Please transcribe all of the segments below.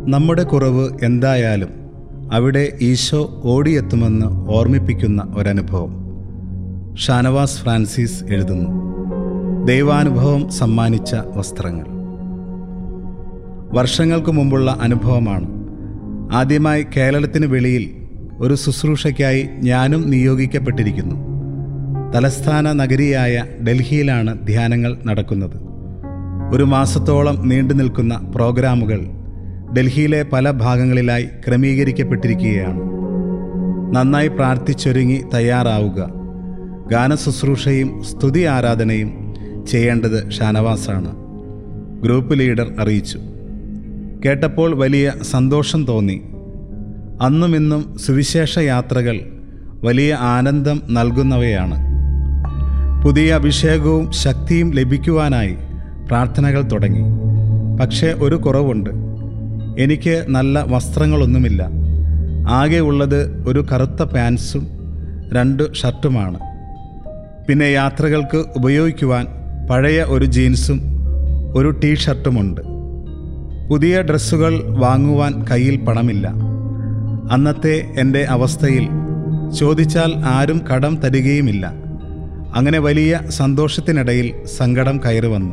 നമ്മുടെ കുറവ് എന്തായാലും അവിടെ ഈശോ ഓടിയെത്തുമെന്ന് ഓർമ്മിപ്പിക്കുന്ന ഒരനുഭവം ഷാനവാസ് ഫ്രാൻസിസ് എഴുതുന്നു ദൈവാനുഭവം സമ്മാനിച്ച വസ്ത്രങ്ങൾ വർഷങ്ങൾക്ക് മുമ്പുള്ള അനുഭവമാണ് ആദ്യമായി കേരളത്തിന് വെളിയിൽ ഒരു ശുശ്രൂഷയ്ക്കായി ഞാനും നിയോഗിക്കപ്പെട്ടിരിക്കുന്നു തലസ്ഥാന നഗരിയായ ഡൽഹിയിലാണ് ധ്യാനങ്ങൾ നടക്കുന്നത് ഒരു മാസത്തോളം നീണ്ടു നിൽക്കുന്ന പ്രോഗ്രാമുകൾ ഡൽഹിയിലെ പല ഭാഗങ്ങളിലായി ക്രമീകരിക്കപ്പെട്ടിരിക്കുകയാണ് നന്നായി പ്രാർത്ഥിച്ചൊരുങ്ങി തയ്യാറാവുക ഗാനശുശ്രൂഷയും സ്തുതി ആരാധനയും ചെയ്യേണ്ടത് ഷാനവാസാണ് ഗ്രൂപ്പ് ലീഡർ അറിയിച്ചു കേട്ടപ്പോൾ വലിയ സന്തോഷം തോന്നി അന്നും ഇന്നും സുവിശേഷ യാത്രകൾ വലിയ ആനന്ദം നൽകുന്നവയാണ് പുതിയ അഭിഷേകവും ശക്തിയും ലഭിക്കുവാനായി പ്രാർത്ഥനകൾ തുടങ്ങി പക്ഷേ ഒരു കുറവുണ്ട് എനിക്ക് നല്ല വസ്ത്രങ്ങളൊന്നുമില്ല ആകെ ഉള്ളത് ഒരു കറുത്ത പാൻസും രണ്ട് ഷർട്ടുമാണ് പിന്നെ യാത്രകൾക്ക് ഉപയോഗിക്കുവാൻ പഴയ ഒരു ജീൻസും ഒരു ടീ ഷർട്ടുമുണ്ട് പുതിയ ഡ്രസ്സുകൾ വാങ്ങുവാൻ കയ്യിൽ പണമില്ല അന്നത്തെ എൻ്റെ അവസ്ഥയിൽ ചോദിച്ചാൽ ആരും കടം തരികയുമില്ല അങ്ങനെ വലിയ സന്തോഷത്തിനിടയിൽ സങ്കടം കയറി വന്നു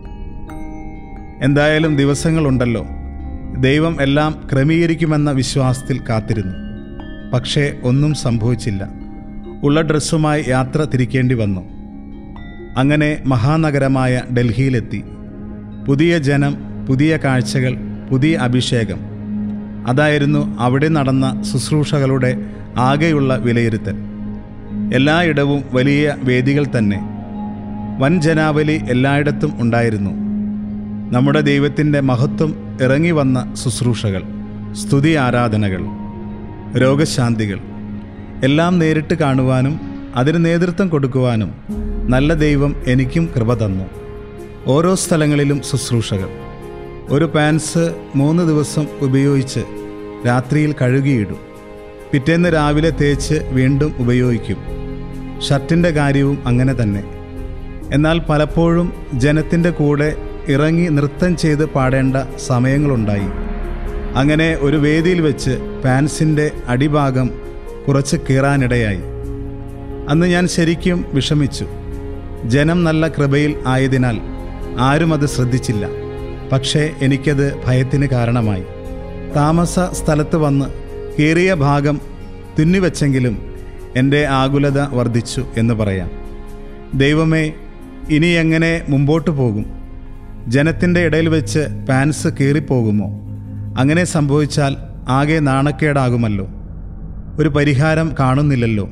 എന്തായാലും ദിവസങ്ങളുണ്ടല്ലോ ദൈവം എല്ലാം ക്രമീകരിക്കുമെന്ന വിശ്വാസത്തിൽ കാത്തിരുന്നു പക്ഷേ ഒന്നും സംഭവിച്ചില്ല ഉള്ള ഡ്രസ്സുമായി യാത്ര തിരിക്കേണ്ടി വന്നു അങ്ങനെ മഹാനഗരമായ ഡൽഹിയിലെത്തി പുതിയ ജനം പുതിയ കാഴ്ചകൾ പുതിയ അഭിഷേകം അതായിരുന്നു അവിടെ നടന്ന ശുശ്രൂഷകളുടെ ആകെയുള്ള വിലയിരുത്തൽ എല്ലായിടവും വലിയ വേദികൾ തന്നെ വൻ ജനാവലി എല്ലായിടത്തും ഉണ്ടായിരുന്നു നമ്മുടെ ദൈവത്തിൻ്റെ മഹത്വം ഇറങ്ങി വന്ന ശുശ്രൂഷകൾ സ്തുതി ആരാധനകൾ രോഗശാന്തികൾ എല്ലാം നേരിട്ട് കാണുവാനും അതിന് നേതൃത്വം കൊടുക്കുവാനും നല്ല ദൈവം എനിക്കും കൃപ തന്നു ഓരോ സ്ഥലങ്ങളിലും ശുശ്രൂഷകൾ ഒരു പാൻസ് മൂന്ന് ദിവസം ഉപയോഗിച്ച് രാത്രിയിൽ കഴുകിയിടും പിറ്റേന്ന് രാവിലെ തേച്ച് വീണ്ടും ഉപയോഗിക്കും ഷർട്ടിൻ്റെ കാര്യവും അങ്ങനെ തന്നെ എന്നാൽ പലപ്പോഴും ജനത്തിൻ്റെ കൂടെ ഇറങ്ങി നൃത്തം ചെയ്ത് പാടേണ്ട സമയങ്ങളുണ്ടായി അങ്ങനെ ഒരു വേദിയിൽ വെച്ച് പാൻസിൻ്റെ അടിഭാഗം കുറച്ച് കീറാനിടയായി അന്ന് ഞാൻ ശരിക്കും വിഷമിച്ചു ജനം നല്ല കൃപയിൽ ആയതിനാൽ ആരും അത് ശ്രദ്ധിച്ചില്ല പക്ഷേ എനിക്കത് ഭയത്തിന് കാരണമായി താമസ സ്ഥലത്ത് വന്ന് കീറിയ ഭാഗം തുന്നിവെച്ചെങ്കിലും എൻ്റെ ആകുലത വർദ്ധിച്ചു എന്ന് പറയാം ദൈവമേ ഇനി എങ്ങനെ മുമ്പോട്ട് പോകും ജനത്തിൻ്റെ ഇടയിൽ വെച്ച് പാൻസ് കീറിപ്പോകുമോ അങ്ങനെ സംഭവിച്ചാൽ ആകെ നാണക്കേടാകുമല്ലോ ഒരു പരിഹാരം കാണുന്നില്ലല്ലോ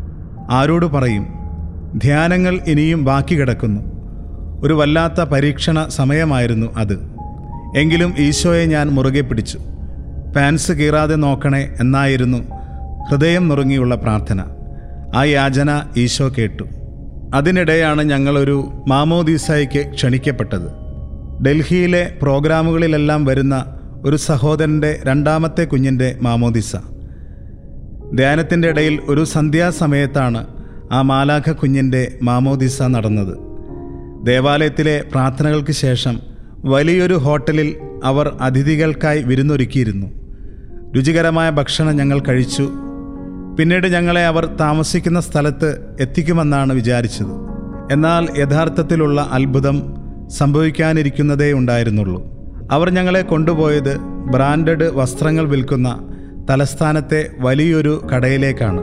ആരോട് പറയും ധ്യാനങ്ങൾ ഇനിയും ബാക്കി കിടക്കുന്നു ഒരു വല്ലാത്ത പരീക്ഷണ സമയമായിരുന്നു അത് എങ്കിലും ഈശോയെ ഞാൻ മുറുകെ പിടിച്ചു പാൻസ് കീറാതെ നോക്കണേ എന്നായിരുന്നു ഹൃദയം നുറുങ്ങിയുള്ള പ്രാർത്ഥന ആ യാചന ഈശോ കേട്ടു അതിനിടെയാണ് ഞങ്ങളൊരു മാമോദീസായിക്ക് ക്ഷണിക്കപ്പെട്ടത് ഡൽഹിയിലെ പ്രോഗ്രാമുകളിലെല്ലാം വരുന്ന ഒരു സഹോദരൻ്റെ രണ്ടാമത്തെ കുഞ്ഞിൻ്റെ മാമോദിസ ധ്യാനത്തിൻ്റെ ഇടയിൽ ഒരു സന്ധ്യാസമയത്താണ് ആ മാലാഖ കുഞ്ഞിൻ്റെ മാമോദിസ നടന്നത് ദേവാലയത്തിലെ പ്രാർത്ഥനകൾക്ക് ശേഷം വലിയൊരു ഹോട്ടലിൽ അവർ അതിഥികൾക്കായി വിരുന്നൊരുക്കിയിരുന്നു രുചികരമായ ഭക്ഷണം ഞങ്ങൾ കഴിച്ചു പിന്നീട് ഞങ്ങളെ അവർ താമസിക്കുന്ന സ്ഥലത്ത് എത്തിക്കുമെന്നാണ് വിചാരിച്ചത് എന്നാൽ യഥാർത്ഥത്തിലുള്ള അത്ഭുതം സംഭവിക്കാനിരിക്കുന്നതേ ഉണ്ടായിരുന്നുള്ളൂ അവർ ഞങ്ങളെ കൊണ്ടുപോയത് ബ്രാൻഡഡ് വസ്ത്രങ്ങൾ വിൽക്കുന്ന തലസ്ഥാനത്തെ വലിയൊരു കടയിലേക്കാണ്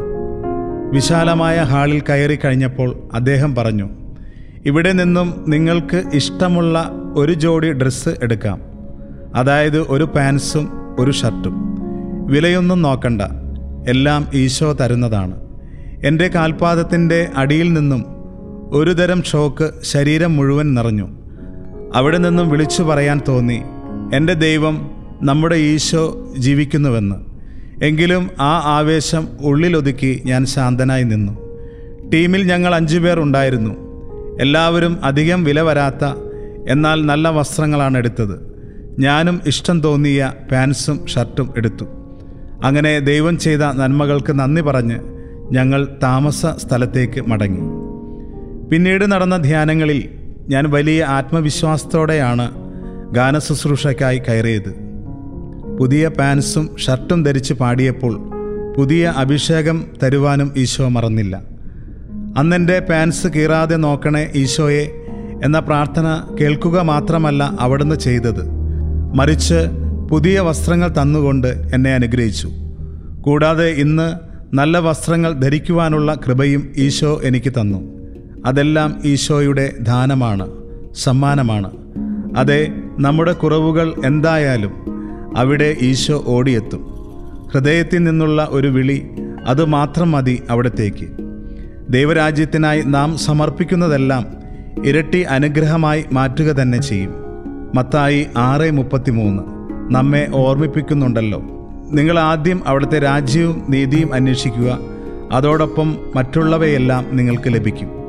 വിശാലമായ ഹാളിൽ കയറി കഴിഞ്ഞപ്പോൾ അദ്ദേഹം പറഞ്ഞു ഇവിടെ നിന്നും നിങ്ങൾക്ക് ഇഷ്ടമുള്ള ഒരു ജോഡി ഡ്രസ്സ് എടുക്കാം അതായത് ഒരു പാൻസും ഒരു ഷർട്ടും വിലയൊന്നും നോക്കണ്ട എല്ലാം ഈശോ തരുന്നതാണ് എൻ്റെ കാൽപാദത്തിൻ്റെ അടിയിൽ നിന്നും ഒരു തരം ഷോക്ക് ശരീരം മുഴുവൻ നിറഞ്ഞു അവിടെ നിന്നും വിളിച്ചു പറയാൻ തോന്നി എൻ്റെ ദൈവം നമ്മുടെ ഈശോ ജീവിക്കുന്നുവെന്ന് എങ്കിലും ആ ആവേശം ഉള്ളിലൊതുക്കി ഞാൻ ശാന്തനായി നിന്നു ടീമിൽ ഞങ്ങൾ അഞ്ചുപേർ ഉണ്ടായിരുന്നു എല്ലാവരും അധികം വില വരാത്ത എന്നാൽ നല്ല വസ്ത്രങ്ങളാണ് എടുത്തത് ഞാനും ഇഷ്ടം തോന്നിയ പാൻസും ഷർട്ടും എടുത്തു അങ്ങനെ ദൈവം ചെയ്ത നന്മകൾക്ക് നന്ദി പറഞ്ഞ് ഞങ്ങൾ താമസ സ്ഥലത്തേക്ക് മടങ്ങി പിന്നീട് നടന്ന ധ്യാനങ്ങളിൽ ഞാൻ വലിയ ആത്മവിശ്വാസത്തോടെയാണ് ഗാനശുശ്രൂഷയ്ക്കായി കയറിയത് പുതിയ പാൻസും ഷർട്ടും ധരിച്ച് പാടിയപ്പോൾ പുതിയ അഭിഷേകം തരുവാനും ഈശോ മറന്നില്ല അന്നെൻ്റെ പാൻസ് കീറാതെ നോക്കണേ ഈശോയെ എന്ന പ്രാർത്ഥന കേൾക്കുക മാത്രമല്ല അവിടുന്ന് ചെയ്തത് മറിച്ച് പുതിയ വസ്ത്രങ്ങൾ തന്നുകൊണ്ട് എന്നെ അനുഗ്രഹിച്ചു കൂടാതെ ഇന്ന് നല്ല വസ്ത്രങ്ങൾ ധരിക്കുവാനുള്ള കൃപയും ഈശോ എനിക്ക് തന്നു അതെല്ലാം ഈശോയുടെ ദാനമാണ് സമ്മാനമാണ് അതെ നമ്മുടെ കുറവുകൾ എന്തായാലും അവിടെ ഈശോ ഓടിയെത്തും ഹൃദയത്തിൽ നിന്നുള്ള ഒരു വിളി അത് മാത്രം മതി അവിടത്തേക്ക് ദൈവരാജ്യത്തിനായി നാം സമർപ്പിക്കുന്നതെല്ലാം ഇരട്ടി അനുഗ്രഹമായി മാറ്റുക തന്നെ ചെയ്യും മത്തായി ആറ് മുപ്പത്തിമൂന്ന് നമ്മെ ഓർമ്മിപ്പിക്കുന്നുണ്ടല്ലോ നിങ്ങൾ ആദ്യം അവിടുത്തെ രാജ്യവും നീതിയും അന്വേഷിക്കുക അതോടൊപ്പം മറ്റുള്ളവയെല്ലാം നിങ്ങൾക്ക് ലഭിക്കും